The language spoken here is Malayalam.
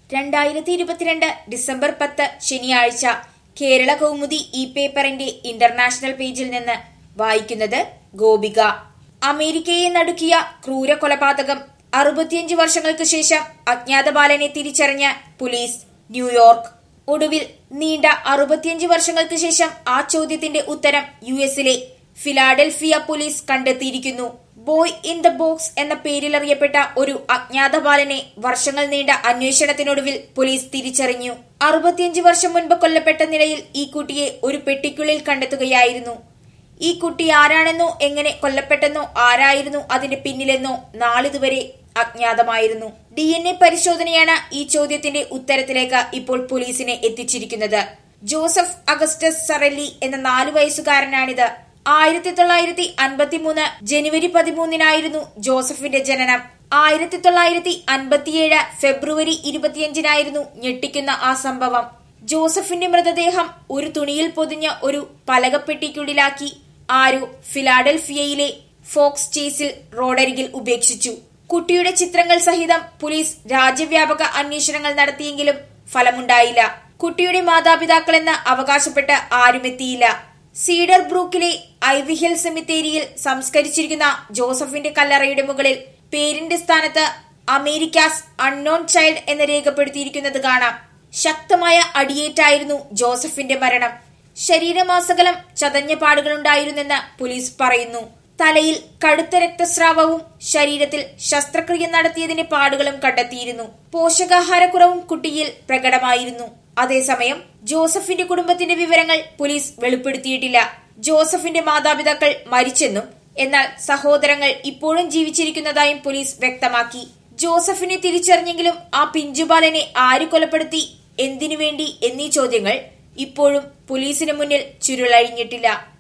രണ്ടായിരത്തി ഇരുപത്തിരണ്ട് ഡിസംബർ പത്ത് ശനിയാഴ്ച കേരള കൗമുദി ഇ പേപ്പറിന്റെ ഇന്റർനാഷണൽ പേജിൽ നിന്ന് വായിക്കുന്നത് ഗോപിക അമേരിക്കയെ നടുക്കിയ ക്രൂര കൊലപാതകം അറുപത്തിയഞ്ച് വർഷങ്ങൾക്ക് ശേഷം അജ്ഞാത ബാലനെ തിരിച്ചറിഞ്ഞ പോലീസ് ന്യൂയോർക്ക് ഒടുവിൽ നീണ്ട അറുപത്തിയഞ്ച് വർഷങ്ങൾക്ക് ശേഷം ആ ചോദ്യത്തിന്റെ ഉത്തരം യു എസിലെ ഫിലാഡൽഫിയ പോലീസ് കണ്ടെത്തിയിരിക്കുന്നു ബോയ് ഇൻ ദ ബോക്സ് എന്ന പേരിലറിയപ്പെട്ട ഒരു അജ്ഞാത ബാലനെ വർഷങ്ങൾ നീണ്ട അന്വേഷണത്തിനൊടുവിൽ പോലീസ് തിരിച്ചറിഞ്ഞു അറുപത്തിയഞ്ച് വർഷം മുൻപ് കൊല്ലപ്പെട്ട നിലയിൽ ഈ കുട്ടിയെ ഒരു പെട്ടിക്കുള്ളിൽ കണ്ടെത്തുകയായിരുന്നു ഈ കുട്ടി ആരാണെന്നോ എങ്ങനെ കൊല്ലപ്പെട്ടെന്നോ ആരായിരുന്നു അതിന്റെ പിന്നിലെന്നോ നാളിതുവരെ അജ്ഞാതമായിരുന്നു ഡി എൻ എ പരിശോധനയാണ് ഈ ചോദ്യത്തിന്റെ ഉത്തരത്തിലേക്ക് ഇപ്പോൾ പോലീസിനെ എത്തിച്ചിരിക്കുന്നത് ജോസഫ് അഗസ്റ്റസ് സറല്ലി എന്ന നാലു വയസ്സുകാരനാണിത് ആയിരത്തി തൊള്ളായിരത്തി അൻപത്തിമൂന്ന് ജനുവരി പതിമൂന്നിനായിരുന്നു ജോസഫിന്റെ ജനനം ആയിരത്തി തൊള്ളായിരത്തി അൻപത്തിയേഴ് ഫെബ്രുവരി ഇരുപത്തിയഞ്ചിനായിരുന്നു ഞെട്ടിക്കുന്ന ആ സംഭവം ജോസഫിന്റെ മൃതദേഹം ഒരു തുണിയിൽ പൊതിഞ്ഞ ഒരു പലകപ്പെട്ടിക്കുള്ളിലാക്കി ആരോ ഫിലാഡൽഫിയയിലെ ഫോക്സ് ചേസിൽ റോഡരികിൽ ഉപേക്ഷിച്ചു കുട്ടിയുടെ ചിത്രങ്ങൾ സഹിതം പോലീസ് രാജ്യവ്യാപക അന്വേഷണങ്ങൾ നടത്തിയെങ്കിലും ഫലമുണ്ടായില്ല കുട്ടിയുടെ മാതാപിതാക്കളെന്ന് അവകാശപ്പെട്ട് ആരുമെത്തിയില്ല സീഡർ ബ്രൂക്കിലെ ഐവിഹിൽ സെമിത്തേരിയിൽ സംസ്കരിച്ചിരിക്കുന്ന ജോസഫിന്റെ കല്ലറയുടെ മുകളിൽ പേരിന്റെ സ്ഥാനത്ത് അമേരിക്കാസ് അൺനോൺ ചൈൽഡ് എന്ന് രേഖപ്പെടുത്തിയിരിക്കുന്നത് കാണാം ശക്തമായ അടിയേറ്റായിരുന്നു ജോസഫിന്റെ മരണം ശരീരമാസകലം ചതഞ്ഞ പാടുകളുണ്ടായിരുന്നെന്ന് പോലീസ് പറയുന്നു തലയിൽ കടുത്ത രക്തസ്രാവവും ശരീരത്തിൽ ശസ്ത്രക്രിയ നടത്തിയതിന്റെ പാടുകളും കണ്ടെത്തിയിരുന്നു പോഷകാഹാരക്കുറവും കുട്ടിയിൽ പ്രകടമായിരുന്നു അതേസമയം ജോസഫിന്റെ കുടുംബത്തിന്റെ വിവരങ്ങൾ പോലീസ് വെളിപ്പെടുത്തിയിട്ടില്ല ജോസഫിന്റെ മാതാപിതാക്കൾ മരിച്ചെന്നും എന്നാൽ സഹോദരങ്ങൾ ഇപ്പോഴും ജീവിച്ചിരിക്കുന്നതായും പോലീസ് വ്യക്തമാക്കി ജോസഫിനെ തിരിച്ചറിഞ്ഞെങ്കിലും ആ പിഞ്ചുബാലനെ ആര് കൊലപ്പെടുത്തി എന്തിനു വേണ്ടി എന്നീ ചോദ്യങ്ങൾ ഇപ്പോഴും പോലീസിന് മുന്നിൽ ചുരുളഴിഞ്ഞിട്ടില്ല